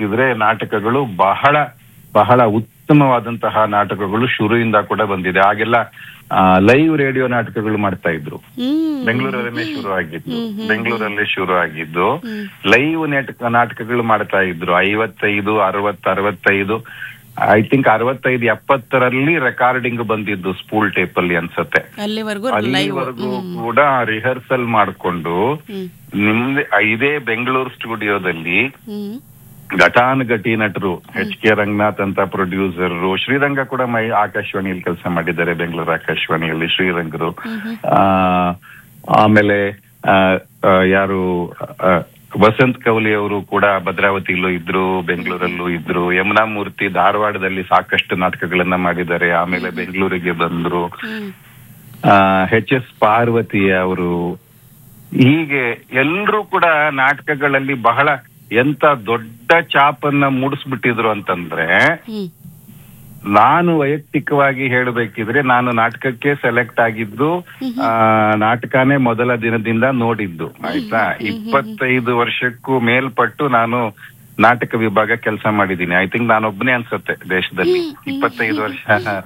ನೋಡ್ತಿದ್ರೆ ನಾಟಕಗಳು ಬಹಳ ಬಹಳ ಉತ್ತಮವಾದಂತಹ ನಾಟಕಗಳು ಶುರುವಿಂದ ಕೂಡ ಬಂದಿದೆ ಆಗೆಲ್ಲ ಲೈವ್ ರೇಡಿಯೋ ನಾಟಕಗಳು ಮಾಡ್ತಾ ಇದ್ರು ಹ್ಮ್ ಬೆಂಗಳೂರಲ್ಲೇ ಶುರು ಆಗಿದ್ದು ಬೆಂಗಳೂರಲ್ಲೇ ಶುರು ಆಗಿದ್ದು ಲೈವ್ ನಾಟಕ ನಾಟಕಗಳು ಮಾಡ್ತಾ ಇದ್ರು ಐವತ್ತೈದು ಅರವತ್ ಅರವತ್ತೈದು ಐ ಥಿಂಕ್ ಅರವತ್ತೈದು ಎಪ್ಪತ್ತರಲ್ಲಿ ರೆಕಾರ್ಡಿಂಗ್ ಬಂದಿದ್ದು ಸ್ಪೂಲ್ ಟೇಪ್ ಅಲ್ಲಿ ಅನ್ಸತ್ತೆ ಅಲ್ಲಿವರೆಗೂ ಲೈವ್ ಅಲ್ಲಿವರೆಗೂ ಕೂಡ ರಿಹರ್ಸಲ್ ಮಾಡ್ಕೊಂಡು ಹ್ಮ್ ನಿಮ್ದೆ ಇದೇ ಬೆಂಗಳೂರು ಸ್ಟುಡಿಯೋದಲ್ಲಿ ಹ್ಮ್ ಘಟಾನುಘಟಿ ನಟರು ಎಚ್ ಕೆ ರಂಗನಾಥ್ ಅಂತ ಪ್ರೊಡ್ಯೂಸರ್ ಶ್ರೀರಂಗ ಕೂಡ ಮೈ ಆಕಾಶವಾಣಿಯಲ್ಲಿ ಕೆಲಸ ಮಾಡಿದ್ದಾರೆ ಬೆಂಗಳೂರು ಆಕಾಶವಾಣಿಯಲ್ಲಿ ಶ್ರೀರಂಗರು ಆ, ಆಮೇಲೆ ಆ, ಆ, ಯಾರು ಆ, ವಸಂತ್ ಕೌಲಿ ಅವರು ಕೂಡ ಭದ್ರಾವತಿಯಲ್ಲೂ ಇದ್ರು ಬೆಂಗಳೂರಲ್ಲೂ ಇದ್ರು ಯಮುನಾ ಮೂರ್ತಿ ಧಾರವಾಡದಲ್ಲಿ ಸಾಕಷ್ಟು ನಾಟಕಗಳನ್ನ ಮಾಡಿದ್ದಾರೆ ಆಮೇಲೆ ಬೆಂಗಳೂರಿಗೆ ಬಂದ್ರು ಹ್ಮ್ ಎಚ್ ಎಸ್ ಪಾರ್ವತಿ ಅವರು ಹೀಗೆ ಎಲ್ರೂ ಕೂಡ ನಾಟಕಗಳಲ್ಲಿ ಬಹಳ ಎಂತ ದೊಡ್ಡ ಚಾಪನ್ನ ಮೂಡಿಸ್ಬಿಟ್ಟಿದ್ರು ಅಂತಂದ್ರೆ ಹ್ಮ್ ನಾನು ವೈಯಕ್ತಿಕವಾಗಿ ಹೇಳಬೇಕಿದ್ರೆ ನಾನು ನಾಟಕಕ್ಕೆ ಸೆಲೆಕ್ಟ್ ಆಗಿದ್ದು ಆ, ನಾಟಕನೇ ಮೊದಲ ದಿನದಿಂದ ನೋಡಿದ್ದು ಆಯ್ತಾ ಇಪ್ಪತ್ತೈದು ವರ್ಷಕ್ಕೂ ಮೇಲ್ಪಟ್ಟು ನಾನು ನಾಟಕ ವಿಭಾಗ ಕೆಲಸ ಮಾಡಿದ್ದೀನಿ ಐ ಥಿಂಕ್ ನಾನೊಬ್ಬನೇ ಅನ್ಸುತ್ತೆ ದೇಶದಲ್ಲಿ ಇಪ್ಪತ್ತೈದು ವರ್ಷ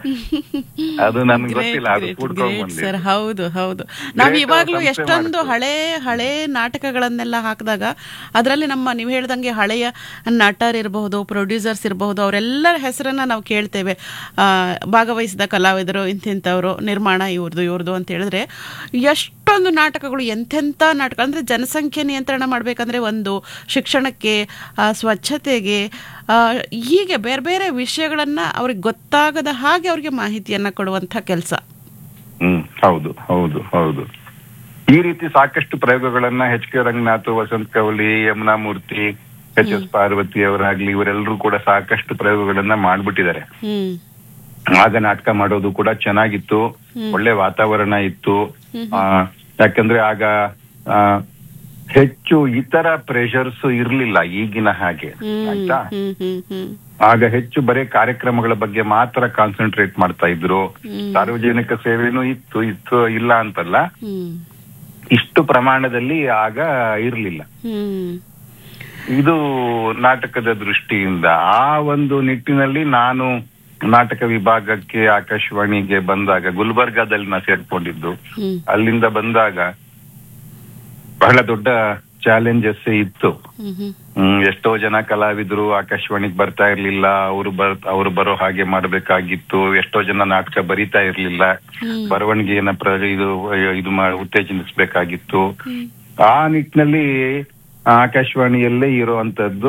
ಅದು ನನ್ಗೆ ಗೊತ್ತಿಲ್ಲ ಅದು ಕೂಡ್ಕೊಂಡ್ ಗ್ರೇಟ್ ಬಂದಿದ್ದು. ಸರ್ ಹೌದು ಹೌದು ನಾವ್ Great ಇವಾಗ್ಲೂ ಸಂಸ್ಥೆ ಎಷ್ಟೊಂದು ಮಾಡ್ತು. ಹಳೆ ಹಳೆ ನಾಟಕಗಳನ್ನೆಲ್ಲ ಹಾಕಿದಾಗ ಅದರಲ್ಲಿ ನಮ್ಮ ನೀವು ಹೇಳ್ದಂಗೆ ಹಳೆಯ ನಟರಿರಬಹುದು ಪ್ರೊಡ್ಯೂಸರ್ಸ್ ಇರಬಹುದು ಅವರೆಲ್ಲರ ಹೆಸರನ್ನ ನಾವು ಕೇಳ್ತೇವೆ ಆ, ಭಾಗವಹಿಸಿದ ಕಲಾವಿದರು ಇಂತಿಂಥವ್ರು ನಿರ್ಮಾಣ ಇವ್ರದ್ದು ಇವ್ರದ್ದು ಅಂತ ಹೇಳಿದ್ರೆ ಎಷ್ಟೊಂದು ನಾಟಕಗಳು ಎಂತೆಂಥ ನಾಟಕ ಅಂದ್ರೆ ಜನಸಂಖ್ಯೆ ನಿಯಂತ್ರಣ ಮಾಡ್ಬೇಕಂದ್ರೆ ಒಂದು ಶಿಕ್ಷಣಕ್ಕೆ ಆ, ಸ್ವಚ್ಛತೆಗೆ ಆ, ಹೀಗೆ ಬೇರೆ ಬೇರೆ ವಿಷಯಗಳನ್ನ ಅವ್ರಿಗೆ ಗೊತ್ತಾಗದ ಹಾಗೆ ಅವ್ರಿಗೆ ಮಾಹಿತಿಯನ್ನ ಕೊಡುವಂಥ ಕೆಲಸ ಹ್ಮ್ ಹೌದು ಹೌದು ಹೌದು ಈ ರೀತಿ ಸಾಕಷ್ಟು ಪ್ರಯೋಗಗಳನ್ನ H K Ranganath Vasant Kavali Yamuna Murthy H S Parvati ಅವರಾಗ್ಲಿ ಇವರೆಲ್ಲರೂ ಕೂಡ ಸಾಕಷ್ಟು ಪ್ರಯೋಗಗಳನ್ನ ಮಾಡ್ಬಿಟ್ಟಿದ್ದಾರೆ ಹ್ಮ್ ಆಗ ನಾಟಕ ಮಾಡೋದು ಕೂಡ ಚೆನ್ನಾಗಿತ್ತು ಒಳ್ಳೆ ವಾತಾವರಣ ಇತ್ತು ಆ, ಯಾಕಂದ್ರೆ ಆಗ ಆ, ಹೆಚ್ಚು ಇತರ ಪ್ರೆಷರ್ಸ್ ಇರ್ಲಿಲ್ಲ ಈಗಿನ ಹಾಗೆ ಆಯ್ತಾ ಹ್ಮ್ ಹ್ಮ್ ಹ್ಮ್ ಆಗ ಹೆಚ್ಚು ಬರೀ ಕಾರ್ಯಕ್ರಮಗಳ ಬಗ್ಗೆ ಮಾತ್ರ ಕಾನ್ಸಂಟ್ರೇಟ್ ಮಾಡ್ತಾ ಇದ್ರು ಸಾರ್ವಜನಿಕ ಸೇವೆನೂ ಇತ್ತು ಇತ್ತು ಇಲ್ಲ ಅಂತಲ್ಲ ಹ್ಮ್ ಇಷ್ಟು ಪ್ರಮಾಣದಲ್ಲಿ ಆಗ ಇರ್ಲಿಲ್ಲ ಹ್ಮ್ ಇದು ನಾಟಕದ ದೃಷ್ಟಿಯಿಂದ ಆ ಒಂದು ನಿಟ್ಟಿನಲ್ಲಿ ನಾನು ನಾಟಕ ವಿಭಾಗಕ್ಕೆ ಆಕಾಶವಾಣಿಗೆ ಬಂದಾಗ ಗುಲ್ಬರ್ಗಾದಲ್ಲಿ ನಾ ಸೇರ್ಕೊಂಡಿದ್ದು ಹ್ಮ್ ಅಲ್ಲಿಂದ ಬಂದಾಗ ಬಹಳ ದೊಡ್ಡ ಚಾಲೆಂಜಸ್ ಇತ್ತು ಹ್ಮ್ ಹ್ಮ್ ಹ್ಮ್ ಎಷ್ಟೋ ಜನ ಕಲಾವಿದರು ಆಕಾಶವಾಣಿಗೆ ಬರ್ತಾ ಇರ್ಲಿಲ್ಲ ಅವರು ಬರ್ ಅವ್ರು ಬರೋ ಹಾಗೆ ಮಾಡ್ಬೇಕಾಗಿತ್ತು ಎಷ್ಟೋ ಜನ ನಾಟಕ ಬರಿತಾ ಇರ್ಲಿಲ್ಲ ಬರವಣಿಗೆಯನ್ನ ಪ್ರ ಇದು ಇದು ಮಾ- ಉತ್ತೇಜಿಸಬೇಕಾಗಿತ್ತು ಆ ನಿಟ್ಟಿನಲ್ಲಿ ಆಕಾಶವಾಣಿಯಲ್ಲೇ ಇರುವಂತದ್ದು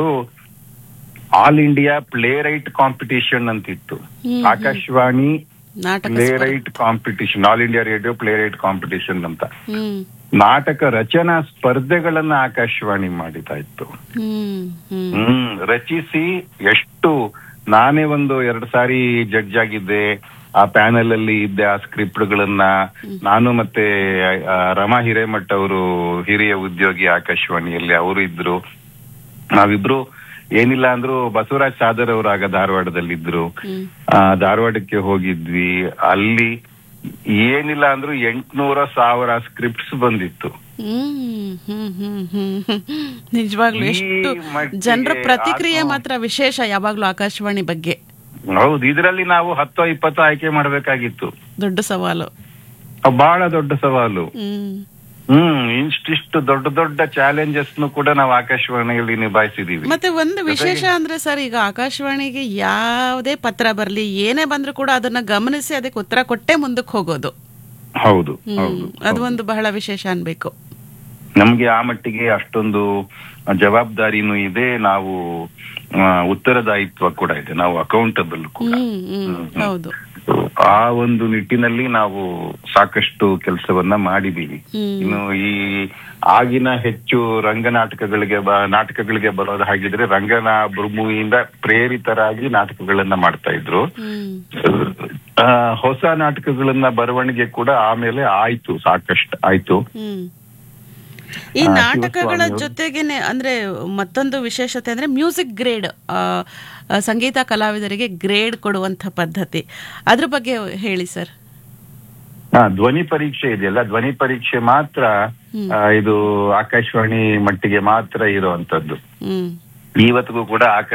All India playwright competition ಅಂತಿತ್ತು ಆಕಾಶವಾಣಿ ನಾಟಕ playwright competition All India Radio playwright competition ಅಂತ ಹ್ಮ್ ನಾಟಕ ರಚನಾ ಸ್ಪರ್ಧೆಗಳನ್ನ ಆಕಾಶವಾಣಿ ಮಾಡಿತಾ ಇತ್ತು ಹ್ಮ್ ಹ್ಮ್ ಹ್ಮ್ ರಚಿಸಿ ಎಷ್ಟು ನಾನೇ ಒಂದು ಎರಡು ಸಾರಿ ಜಡ್ಜ್ ಆಗಿದ್ದೆ ಆ ಪ್ಯಾನೆಲ್ ಅಲ್ಲಿ ಇದ್ದೆ ಆ ಸ್ಕ್ರಿಪ್ಟ್ ಗಳನ್ನ ನಾನು ಮತ್ತೆ ಆ, ರಮಾ ಹಿರೇಮಠ್ ಅವರು ಹಿರಿಯ ಉದ್ಯೋಗಿ ಆಕಾಶವಾಣಿಯಲ್ಲಿ ಅವರು ಇದ್ರು ನಾವಿಬ್ರು ಏನಿಲ್ಲ ಅಂದ್ರು ಬಸವರಾಜ್ ಸಾದರ್ ಅವರು ಆಗ ಧಾರವಾಡದಲ್ಲಿದ್ರು ಹ್ಮ್ ಆ, ಧಾರವಾಡಕ್ಕೆ ಹೋಗಿದ್ವಿ ಅಲ್ಲಿ ಏನಿಲ್ಲ ಅಂದ್ರು ಎಂಟ್ನೂರ ಸಾವಿರ ಸ್ಕ್ರಿಪ್ಟ್ಸ್ ಬಂದಿತ್ತು ಹ್ಮ್ ಹ್ಮ್ ಹ್ಮ್ ಹ್ಮ್ ಹ್ಮ್. ನಿಜವಾಗ್ಲೂ ಈ ಎಷ್ಟು ಮಟ್ಟಿಗೆ ಜನರ ಪ್ರತಿಕ್ರಿಯೆ ಅದು- ಮಾತ್ರ ವಿಶೇಷ ಯಾವಾಗ್ಲೂ ಆಕಾಶವಾಣಿ ಬಗ್ಗೆ ಹೌದು ಇದರಲ್ಲಿ ನಾವು ಹತ್ತೋ ಇಪ್ಪತ್ತೋ ಆಯ್ಕೆ ಮಾಡ್ಬೇಕಾಗಿತ್ತು ದೊಡ್ಡ ಸವಾಲು ಅವ್ ಬಹಳ ದೊಡ್ಡ ಸವಾಲು ಹ್ಮ್ ಹ್ಮ್ ಇಷ್ಟಿಷ್ಟು ದೊಡ್ಡ ದೊಡ್ಡ ಚಾಲೆಂಜಸ್ ಕೂಡ ನಾವು ಆಕಾಶವಾಣಿಯಲ್ಲಿ ನಿಭಾಯಿಸಿದೀವಿ ಮತ್ತೆ ಒಂದು ವಿಶೇಷ ಅಂದ್ರೆ ಸರ್ ಈಗ ಆಕಾಶವಾಣಿಗೆ ಯಾವುದೇ ಪತ್ರ ಬರ್ಲಿ ಏನೇ ಬಂದ್ರೂ ಕೂಡ ಅದನ್ನ ಗಮನಿಸಿ ಅದಕ್ಕೆ ಉತ್ತರ ಕೊಟ್ಟೆ ಮುಂದಕ್ಕೆ ಹೋಗೋದು ಹೌದು ಹ್ಮ್ ಹೌದು ಅದು ಒಂದು ಬಹಳ ವಿಶೇಷ ಅನ್ಬೇಕು ನಮ್ಗೆ ಆ ಮಟ್ಟಿಗೆ ಅಷ್ಟೊಂದು ಜವಾಬ್ದಾರಿನೂ ಇದೆ ನಾವು ಆ, ಉತ್ತರದಾಯಿತ್ವ ಕೂಡ ಇದೆ ನಾವು ಅಕೌಂಟಬಲ್ ಕೂಡ ಹ್ಮ್ ಹ್ಮ್ ಹೌದು ಆ ಒಂದು ನಿಟ್ಟಿನಲ್ಲಿ ನಾವು ಸಾಕಷ್ಟು ಕೆಲಸವನ್ನ ಮಾಡಿದೀವಿ ಹ್ಮ್. ಇನ್ನು ಈ ಆಗಿನ ಹೆಚ್ಚು ರಂಗನಾಟಕಗಳಿಗೆ ಬ- ನಾಟಕಗಳಿಗೆ ಬರೋದು ಹಾಗಿದ್ರೆ ರಂಗನ ಭೂಮಿಯಿಂದ ಪ್ರೇರಿತರಾಗಿ ನಾಟಕಗಳನ್ನ ಮಾಡ್ತಾ ಇದ್ರು ಹ್ಮ್ ಆ, ಹೊಸ ನಾಟಕಗಳನ್ನ ಬರವಣಿಗೆ ಕೂಡ ಆಮೇಲೆ ಆಯ್ತು ಸಾಕಷ್ಟು ಆಯ್ತು ಹ್ಮ್ ಈ ಆ, ನಾಟಕಗಳ ಶಿವಸ್ವಾಮಿ ಅವರು- ಜೊತೆಗೇನೆ ಅಂದ್ರೆ ಮತ್ತೊಂದು ವಿಶೇಷತೆ ಅಂದ್ರೆ ಮ್ಯೂಸಿಕ್ ಗ್ರೇಡ್ ಸಂಗೀತ ಕಲಾವಿದರಿಗೆ ಗ್ರೇಡ್ ಕೊಡುವಂತ ಪದ್ಧತಿ ಅದ್ರ ಬಗ್ಗೆ ಹೇಳಿ ಸರ್ ಹಾ ಧ್ವನಿ ಪರೀಕ್ಷೆ ಇದೆಯಲ್ಲ ಧ್ವನಿ ಪರೀಕ್ಷೆ ಮಾತ್ರ ಆ, ಇದು ಆಕಾಶವಾಣಿ ಮಟ್ಟಿಗೆ ಮಾತ್ರ ಇರುವಂತದ್ದು ಹ್ಮ್ ಇವತ್ತಿಗೂ ಕೂಡ